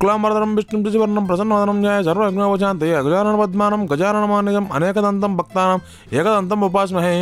శుక్లాంబరధరం విష్ణుం శశివర్ణం ప్రసన్నవదనం న్యాయ సర్వజ్ఞోపశాంతి అగజానన పద్మానం గజాననమానిజం అనేకదంతం భక్తానం ఏకదంతం ఉపాస్మహే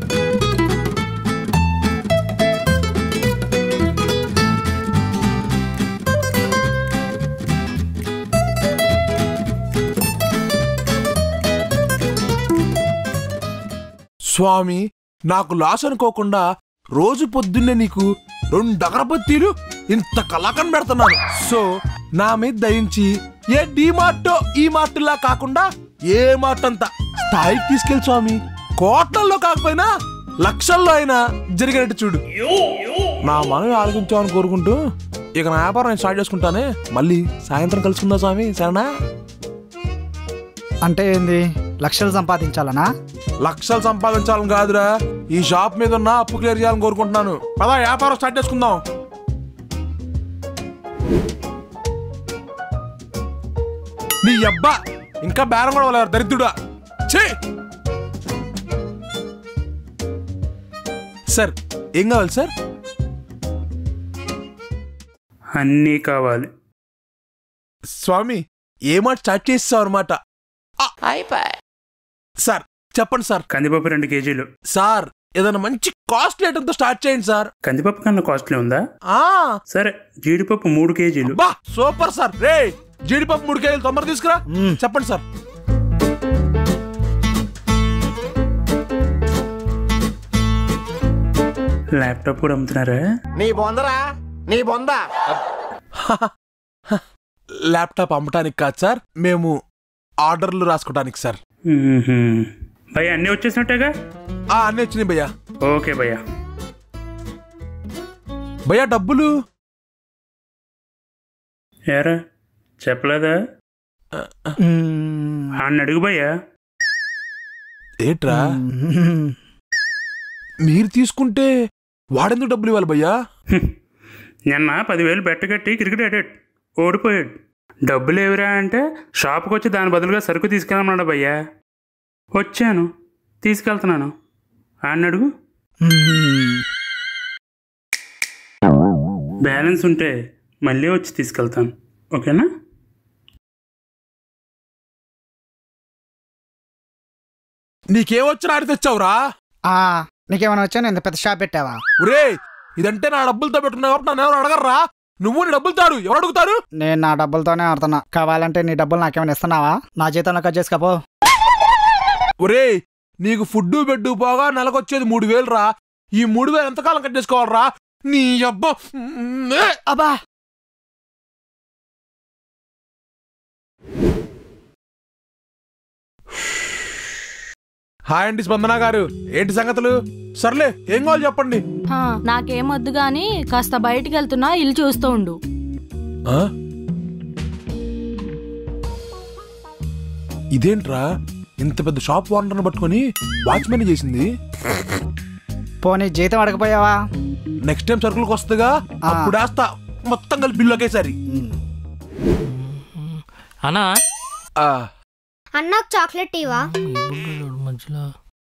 స్వామి నాకు లాస్ అనుకోకుండా రోజు పొద్దున్నే నీకు రెండు అగరబత్తీలు ఇంత కలాకం పెడుతున్నాను సో నా మీద దయించి ఏ డి మార్టో ఈ మార్టులా కాకుండా ఏ మార్ట్ అంత స్థాయికి తీసుకెళ్ళి స్వామి కోట్లల్లో కాకపోయినా లక్షల్లో అయినా జరిగినట్టు చూడు నా మనం ఆలోచించామని కోరుకుంటూ ఇక నా వ్యాపారం నేను స్టార్ట్ చేసుకుంటానే మళ్ళీ సాయంత్రం కలుసుకుందా స్వామి సరేనా అంటే ఏంది లక్షలు సంపాదించాలనా లక్షలు సంపాదించాలని కాదురా ఈ షాప్ మీద ఉన్న అప్పు క్లియర్ చేయాలని కోరుకుంటున్నాను పదా వ్యాపారం స్టార్ట్ చేసుకుందాం నీ అబ్బా ఇంకా బేరం కూడా వాళ్ళ దరిద్రుడా ఛీ సార్ ఏం కావాలి సార్ అన్నీ కావాలి స్వామి ఏ మాట స్టార్ట్ చేస్తావు అనమాట సార్ చెప్పండి సార్ కందిపప్పు రెండు కేజీలు సార్ ఏదైనా మంచి కాస్ట్ తో స్టార్ట్ చేయండి సార్ కందిపప్పు కన్నా కాస్ట్లీ ఉందా ఆ సరే జీడిపప్పు మూడు కేజీలు బా సూపర్ సార్ రే జీడిపప్పు మూడు కేజీలు తొందర తీసుకురా చెప్పండి సార్ ల్యాప్టాప్ కూడా అమ్ముతున్నారా నీ బొందరా నీ బొంద ల్యాప్టాప్ అమ్మటానికి కాదు సార్ మేము ఆర్డర్లు రాసుకోవడానికి సార్ మ్మ్హ్మ్. భయ్యా అన్నీ వచ్చేసినట్టేగా ఆ అన్నీ వచ్చినాయి భయ్యా ఓకే భయ్యా భయ్యా డబ్బులు ఏరా చెప్పలేదా మ్మ్. అన్న అడుగు భయ్యా ఏంట్రా మ్మ్. మీరు తీసుకుంటే వాడెందుకు డబ్బులు ఇవ్వాలి భయ్యా హ్మ్. నిన్న పదివేలు బెట్టగట్టి క్రికెట్ ఆడాడు ఓడిపోయాడు డబ్బులు ఏవిరా అంటే షాప్కి వచ్చి దాని బదులుగా సరుకు తీసుకెళ్ళమన్నాడు భయ్యా వచ్చాను తీసుకెళ్తున్నాను అన్న అడుగు మ్మ్. బ్యాలెన్స్ ఉంటే మళ్ళీ వచ్చి తీసుకెళ్తాను ఓకేనా నీకేం వచ్చిన ఆడి తెచ్చావురా ఆ, నీకేమైనా వచ్చా నేను పెద్ద షాప్ పెట్టావా ఒరే ఇదంటే నా డబ్బులతో పెట్టుకున్నా కాబట్టి నన్ను ఎవరు అడగర్రా నువ్వు నీ డబ్బులు తాడు ఎవరు అడుగుతారు నేను నా డబ్బులతోనే ఆడుతున్నా కావాలంటే నీ డబ్బులు నాకేమైనా ఇస్తున్నావా నా జీతంలో కట్ చేసుకోపో ఒరే నీకు ఫుడ్ బెడ్ పోగా నెలకొచ్చేది మూడు వేలు రా ఈ మూడు వేలు ఎంతకాలం కట్ చేసుకోవాలరా నీ అబ్బా అబ్బా హాయ్ అండి స్పందన గారు ఏంటి సంగతులు సర్లే ఏం కావాలి చెప్పండి హా, నాకేం వద్దు గాని కాస్త బయటికి వెళ్తున్నా ఇల్లు చూస్తూ ఉండు ఆ? ఇదేంట్రా ఇంత పెద్ద షాప్ ఓనర్ని పట్టుకొని వాచ్మెన్ చేసింది పోనీ జీతం అడగపోయావా నెక్స్ట్ టైం సరుకులకు వస్తుందిగా ఆ. అప్పుడు వేస్తా మొత్తం కలిపి బిల్లు ఒకేసారి అన్నా ఆ, అన్నకు చాక్లెట్ ఇవా మధ్యలో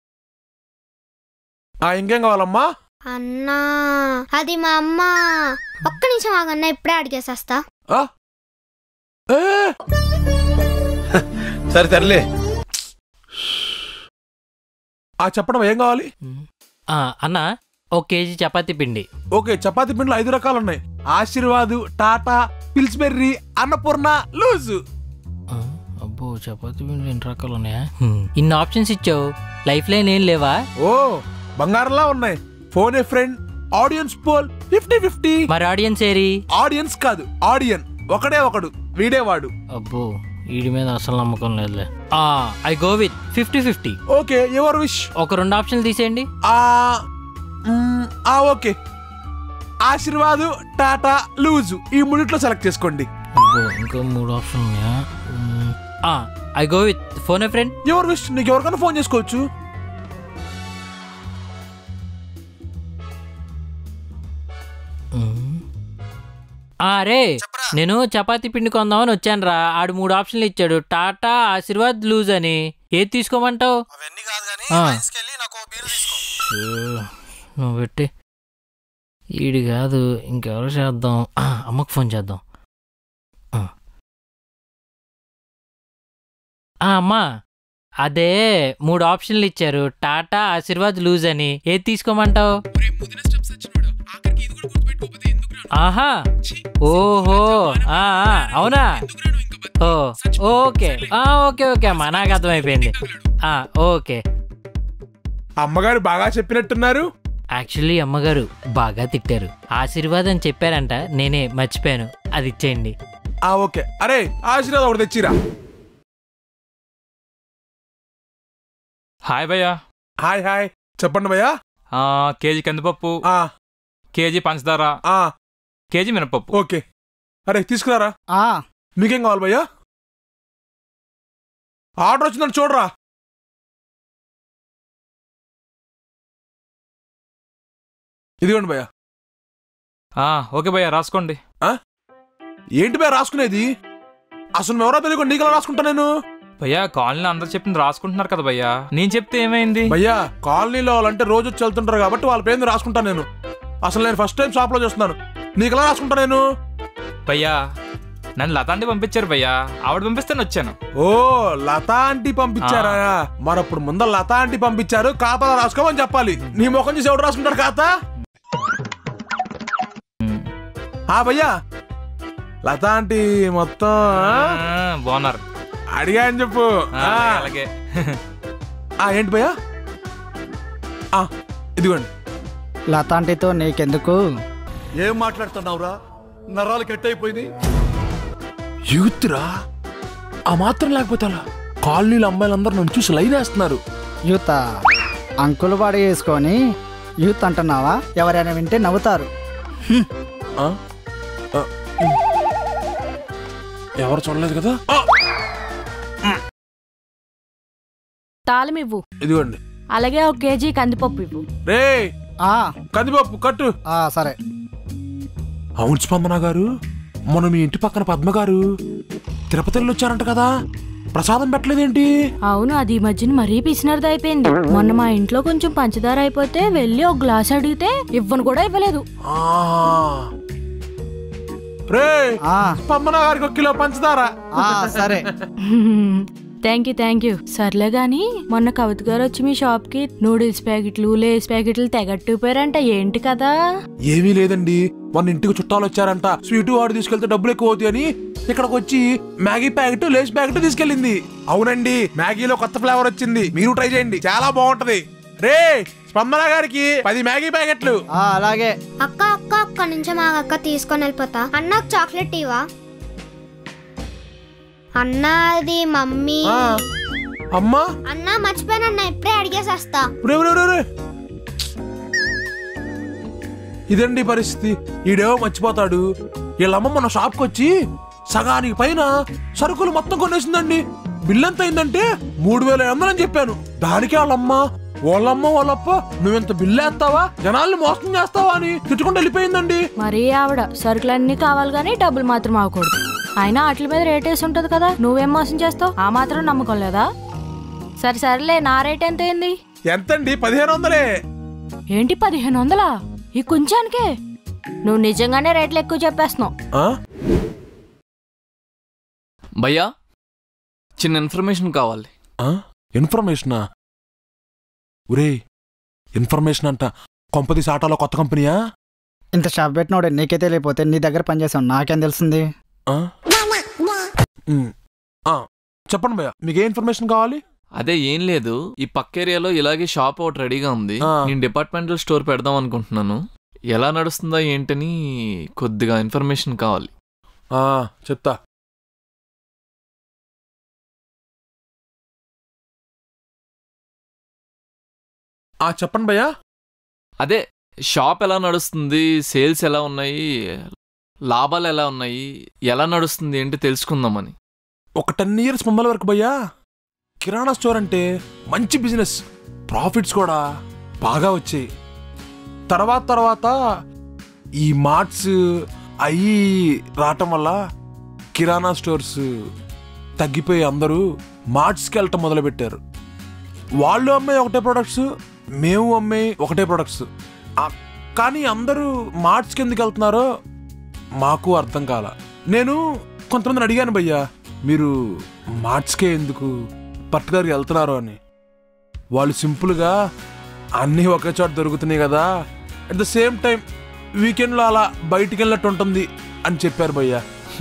ఆ, ఇంకేం కావాలమ్మా అన్నా అది మా అమ్మ ఒక్క నిమిషం ఆగన్నా ఇప్పుడే అడిగేసేస్తా ఆ? ఏ! సరే తరలే ఆ చెప్పడం ఏం కావాలి ఆ, అన్న ఒక కేజీ చపాతీ పిండి ఓకే చపాతీ పిండిలో ఐదు రకాలు ఉన్నాయి Aashirvaad Tata Pillsbury Annapurna loose ఆ, అబ్బో చపాతీ పిండి ఎన్ని రకాలు ఉన్నాయా ఇన్ని ఆప్షన్స్ ఇచ్చావు లైఫ్ లైన్ ఏం లేవా ఓ బంగారంలా ఉన్నాయి phone a friend audience poll fifty fifty మరి ఆడియన్స్ ఏరి ఆడియన్స్ కాదు ఆడియన్ ఒకడే ఒకడు వీడే వాడు అబ్బో వీడి మీద అసలు నమ్మకం లేదులే ఆ I go with fifty fifty okay ఎవర్ విష్ ఒక రెండు ఆప్షన్లు తీసేయండి ఆ మ్, ఆ ఓకే ఆశీర్వాదు టాటా లూజు ఈ మూడిట్లో సెలెక్ట్ చేసుకోండి అబ్బో ఇంకో మూడు ఆప్షన్లు ఉన్నాయా మ్, ఆ I go with phone a friend ఎవరు విష్ నీకు ఎవరికైనా ఫోన్ చేసుకోవచ్చు రే నేను చపాతీ పిండి కొందామని వచ్చాను రా ఆడు మూడు ఆప్షన్లు ఇచ్చాడు టాటా ఆశీర్వాద్ లూజ్ అని ఏది తీసుకోమంటావు అవన్నీ కాదు కానీ ఆ. తీసుకెళ్ళి నాకు ఓ బీర్ తీసుకో నువ్వు పెట్టి ఈడు కాదు ఇంకెవరు చేద్దాం ఆ, అమ్మకు ఫోన్ చేద్దాం ఆ, ఆ, అమ్మా అదే మూడు ఆప్షన్లు ఇచ్చారు టాటా ఆశీర్వాద్ లూజ్ అని ఏది తీసుకోమంటావు ఆహా ఓహో ఆ, ఆ, అవునా ఓ ఓకే ఆ, ఓకే ఓకే అమ్మా నాకు అర్థమైపోయింది ఆ, ఓకే అమ్మగారు బాగా చెప్పినట్టున్నారు యాక్చువల్లీ అమ్మగారు బాగా తిట్టారు ఆశీర్వాద్ అని చెప్పారంట నేనే మర్చిపోయాను అది ఇచ్చేయండి ఆ ఓకే అరే ఆశీర్వాదం ఒకటి తెచ్చిరా హాయ్ భయ్యా హాయ్ హాయ్ చెప్పండి భయ్యా ఆ, కేజీ కందిపప్పు ఆ, కేజీ పంచదార ఆ, కేజీ మినపప్పు ఓకే అరే తీసుకురారా ఆ, మీకేం కావాలి భయ్యా ఆర్డర్ వచ్చిందని చూడరా ఇదిగోండి భయ్యా ఆ, ఓకే భయ్యా రాసుకోండి ఏంటి భయ్యా రాసుకునేది అసలు ఎవరో తెలియకుండా నీకు ఎలా రాసుకుంటా నేను భయ్యా కాలనీలో అందరు చెప్పింది రాసుకుంటున్నారు కదా భయ్యా నేను చెప్తే ఏమైంది భయ్యా కాలనీలో వాళ్ళంటే రోజు వచ్చి వెళ్తుంటారు కాబట్టి వాళ్ళ పేరు రాసుకుంటాను నేను అసలు నేను ఫస్ట్ టైం షాప్లో చూస్తున్నాను నీకు ఎలా రాసుకుంటా నేను భయ్యా నన్ను లతాంటి పంపించారు భయ్యా ఆవిడ పంపిస్తే నేను వచ్చాను ఓ లతా ఆంటీ పంపించారా మరప్పుడు ముందర లతా ఆంటీ పంపించారు ఖాతాలో రాసుకోమని చెప్పాలి నీ ముఖం చూసి ఎవడు రాసుకుంటాడు ఖాతా ఆ భయ్యా లతా ఆంటీ మొత్తం ఆ? ఆ, బాగున్నారు అడిగా అని చెప్పు ఆ, ఆ. అలాగే ఆ, ఏంటి భయ్యా ఆ, ఇదిగోండి లతాంటితో నీకెందుకు ఏం మాట్లాడుతున్నావురా నరాలు కట్ అయిపోయింది యూత్ రా ఆ మాత్రం లేకపోతే అలా కాలనీలో అమ్మాయిలందరూ నన్ను చూసి లైన్ వేస్తున్నారు యూత అంకులు పాడి వేసుకొని యూత్ అంటున్నావా ఎవరైనా వింటే నవ్వుతారు ఆ? ఆ, ఉమ్. ఎవరు చూడలేదు కదా ఆ, తాళం ఇవ్వు ఇదిగోండి అలాగే ఒక కేజీ కందిపప్పు ఇవ్వు రే ఆ, కందిపప్పు కట్టు ఆ, సరే అవును స్పందన గారు మొన్న మీ ఇంటి పక్కన పద్మ గారు తిరుపతి వెళ్ళి వచ్చారంట కదా ప్రసాదం పెట్టలేదేంటి అవును అది ఈ మధ్యన మరీ పిసినర్ది అయిపోయింది మొన్న మా ఇంట్లో కొంచెం పంచదార అయిపోతే వెళ్ళి ఒక గ్లాస్ అడిగితే ఇవ్వను కూడా ఇవ్వలేదు ఆ. రే ఆ, స్పందన గారికి ఒక కిలో పంచదార ఆ, సరే థ్యాంక్ యూ థ్యాంక్ యూ సర్లే గాని మొన్న కవిత గారు వచ్చి మీ షాప్ కి నూడిల్స్ ప్యాకెట్లు లేస్ ప్యాకెట్లు తెగట్టుపోయారంట ఏంటి కదా ఏమీ లేదండి మొన్న ఇంటికి చుట్టాలు వచ్చారంట స్వీట్ వాడు తీసుకెళ్తే డబ్బులు ఎక్కువ అవుతాయి అని ఇక్కడికి వచ్చి మ్యాగీ ప్యాకెట్ లేస్ ప్యాకెట్ తీసుకెళ్ళింది అవునండి మ్యాగీలో కొత్త ఫ్లేవర్ వచ్చింది మీరు ట్రై చేయండి చాలా బాగుంటది రే స్పందన గారికి పది మ్యాగీ ప్యాకెట్లు ఆ, అలాగే అక్క అక్క ఒక్క నిమిషం ఆగు అక్క తీసుకొని వెళ్ళిపోతా అన్న ఒక చాక్లెట్ ఇవా అన్న అది మమ్మీ ఆ, అమ్మా అన్న మర్చిపోయానన్న ఇప్పుడే అడిగేసేస్తా రే, రే, రే, రే. ఇదండి పరిస్థితి ఈడేవో మర్చిపోతాడు వీళ్ళమ్మ మన షాప్కి వచ్చి సగానికి పైన సరుకులు మొత్తం కొనేసిందండి బిల్ ఎంత అయిందంటే మూడు వేల ఐదు వందలు అని చెప్పాను దానికే వాళ్ళమ్మ వాళ్ళమ్మ వాళ్ళప్ప నువ్వెంత బిల్లు వేస్తావా జనాల్ని మోసం చేస్తావా అని తిట్టుకుంటూ వెళ్ళిపోయిందండి మరీ ఆవిడ సరుకులన్నీ కావాలి కానీ డబ్బులు మాత్రం అవ్వకూడదు అయినా వాటి మీద రేట్ వేసి ఉంటది కదా నువ్వేం మోసం చేస్తావు ఆ మాత్రం నమ్మకం లేదా సరే సరేలే నా రేట్ ఎంత అయింది ఎంతండి పదిహేను వందలే ఏంటి పదిహేను వందలా ఈ కొంచానికే నువ్వు నిజంగానే రేట్లు ఎక్కువ చెప్పేస్తున్నావు ఆ? భయ్యా చిన్న ఇన్ఫర్మేషన్ కావాలి ఆ? ఇన్ఫర్మేషనా ఒరే ఇన్ఫర్మేషన్ అంట కొంపది సాటాలో కొత్త కంపెనీయా ఇంత షాప్ పెట్టినోడు నీకే తెలియపోతే నీ దగ్గర పనిచేసావు నాకేం తెలుస్తుంది ఆ? ఉమ్. ఆ, చెప్పండి భయ్య మీకు ఏ ఇన్ఫర్మేషన్ కావాలి అదే ఏం లేదు ఈ పక్క ఏరియాలో ఇలాగే షాప్ ఒకటి రెడీగా ఉంది ఆ. నేను డిపార్ట్మెంటల్ స్టోర్ పెడదాం అనుకుంటున్నాను ఎలా నడుస్తుందా ఏంటని కొద్దిగా ఇన్ఫర్మేషన్ కావాలి ఆ, చెప్తా ఆ చెప్పండి భయ్యా అదే షాప్ ఎలా నడుస్తుంది సేల్స్ ఎలా ఉన్నాయి లాభాలు ఎలా ఉన్నాయి ఎలా నడుస్తుంది ఏంటి తెలుసుకుందామని ఒక టెన్ ఇయర్స్ ముందల వరకు భయ్యా కిరాణా స్టోర్ అంటే మంచి బిజినెస్ ప్రాఫిట్స్ కూడా బాగా వచ్చాయి తర్వాత తర్వాత ఈ మార్ట్స్ అయ్యి రావటం వల్ల కిరాణా స్టోర్స్ తగ్గిపోయి అందరూ మార్ట్స్కి వెళ్ళటం మొదలుపెట్టారు వాళ్ళు అమ్మే ఒకటే ప్రొడక్ట్స్ మేము అమ్మే ఒకటే ప్రొడక్ట్స్ కానీ అందరూ మార్ట్స్కి ఎందుకు వెళ్తున్నారో మాకు అర్థం కాల నేను కొంతమందిని అడిగాను భయ్యా మీరు మార్చ్కే ఎందుకు పర్టికులర్గా వెళ్తున్నారు అని వాళ్ళు సింపుల్గా అన్నీ ఒకే చోట దొరుకుతున్నాయి కదా అట్ ద సేమ్ టైం వీకెండ్లో అలా బయటికి వెళ్ళినట్టు ఉంటుంది అని చెప్పారు భయ్య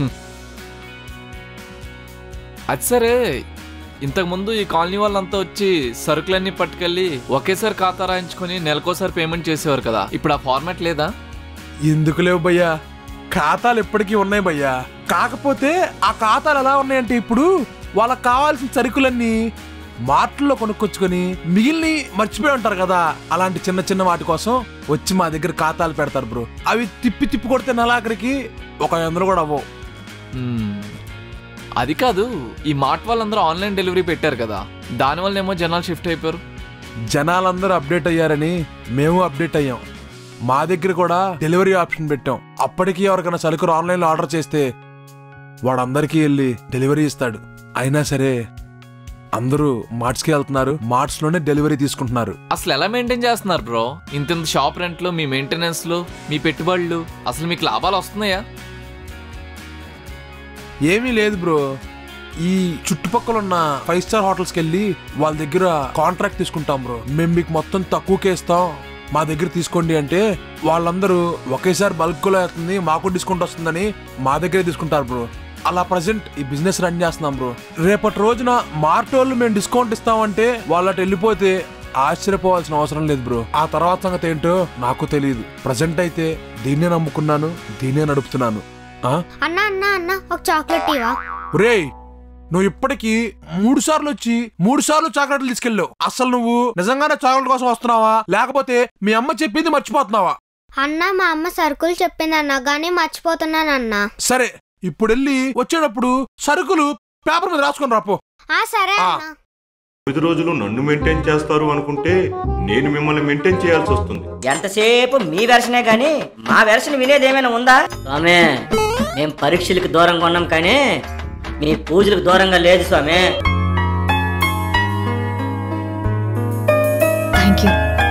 అది సరే ఇంతకుముందు ఈ కాలనీ వాళ్ళంతా వచ్చి సరుకులన్నీ పట్టుకెళ్ళి ఒకేసారి ఖాతా రాయించుకొని నెలకోసారి పేమెంట్ చేసేవారు కదా ఇప్పుడు ఆ ఫార్మాట్ లేదా ఎందుకు లేవు భయ్యా ఖాతాలు ఎప్పటికీ ఉన్నాయి భయ్యా కాకపోతే ఆ ఖాతాలు ఎలా ఉన్నాయంటే ఇప్పుడు వాళ్ళకి కావాల్సిన సరుకులన్నీ మార్ట్లో కొనుక్కొచ్చుకొని మిగిలిని మర్చిపోయి ఉంటారు కదా అలాంటి చిన్న చిన్న వాటి కోసం వచ్చి మా దగ్గర ఖాతాలు పెడతారు బ్రో అవి తిప్పి తిప్పి కొడితే నెలాఖరికి ఒక ఐదు వందలు కూడా అవ్వవు మ్మ్. అది కాదు ఈ మార్ట్ వాళ్ళందరూ ఆన్లైన్ డెలివరీ పెట్టారు కదా దానివల్ల ఏమో జనాలు షిఫ్ట్ అయిపోయారు జనాలందరూ అప్డేట్ అయ్యారని మేము అప్డేట్ అయ్యాం మా దగ్గర కూడా డెలివరీ ఆప్షన్ పెట్టాం అప్పటికి ఎవరికైనా సరుకులు ఆన్లైన్లో ఆర్డర్ చేస్తే వాడందరికీ వెళ్ళి డెలివరీ ఇస్తాడు అయినా సరే అందరూ మార్ట్స్కి వెళ్తున్నారు మార్ట్స్లోనే డెలివరీ తీసుకుంటున్నారు అసలు ఎలా మెయింటైన్ చేస్తున్నారు బ్రో ఇంత ఇంత షాప్ రెంట్లు మీ మెయింటెనెన్స్లు మీ పెట్టుబడులు అసలు మీకు లాభాలు వస్తున్నాయా ఏమీ లేదు బ్రో ఈ చుట్టుపక్కల ఉన్న ఫైవ్ స్టార్ హోటల్స్కి వెళ్ళి వాళ్ళ దగ్గర కాంట్రాక్ట్ తీసుకుంటాం బ్రో మేము మీకు మొత్తం తక్కువకే ఇస్తాం మా దగ్గర తీసుకోండి అంటే వాళ్ళందరూ ఒకేసారి బల్క్లో అవుతుంది మాకు డిస్కౌంట్ వస్తుందని మా దగ్గరే తీసుకుంటారు బ్రో అలా ప్రజెంట్ ఈ బిజినెస్ రన్ చేస్తున్నాం బ్రో రేపటి రోజున మార్ట్ వాళ్ళు మేము డిస్కౌంట్ ఇస్తామంటే వాళ్ళకి వెళ్ళిపోతే ఆశ్చర్యపోవాల్సిన అవసరం లేదు బ్రో ఆ తర్వాత సంగతి ఏంటో నాకు తెలియదు ప్రజెంట్ అయితే దీన్నే నమ్ముకున్నాను దీన్నే నడుపుతున్నాను ఆ అన్న అన్న అన్న ఒక చాక్లెట్ ఇవా రేయ్ నువ్వు ఇప్పటికీ మూడు సార్లు వచ్చి మూడు సార్లు చాక్లెట్లు తీసుకెళ్ళావు అసలు నువ్వు నిజంగానే చాక్లెట్ కోసం వస్తున్నావా లేకపోతే మీ అమ్మ చెప్పింది మర్చిపోతున్నావా అన్న మా అమ్మ సరుకులు చెప్పింది అన్న కానీ మర్చిపోతున్నానన్న సరే ఇప్పుడు వెళ్ళి వచ్చేటప్పుడు సరుకులు పేపర్ మీద రాసుకొని రాపో ఆ సరే ఆ. అన్న తొమ్మిది రోజులు నన్ను మెయింటైన్ చేస్తారు అనుకుంటే నేను మిమ్మల్ని మెయింటైన్ చేయాల్సి వస్తుంది ఎంతసేపు మీ వెర్షనే గాని మా వెర్షన్ వినేది ఏమైనా ఉందా స్వామి మేం పరీక్షలకు దూరంగా ఉన్నాం కానీ మీ పూజలకు దూరంగా లేదు స్వామి థ్యాంక్ యూ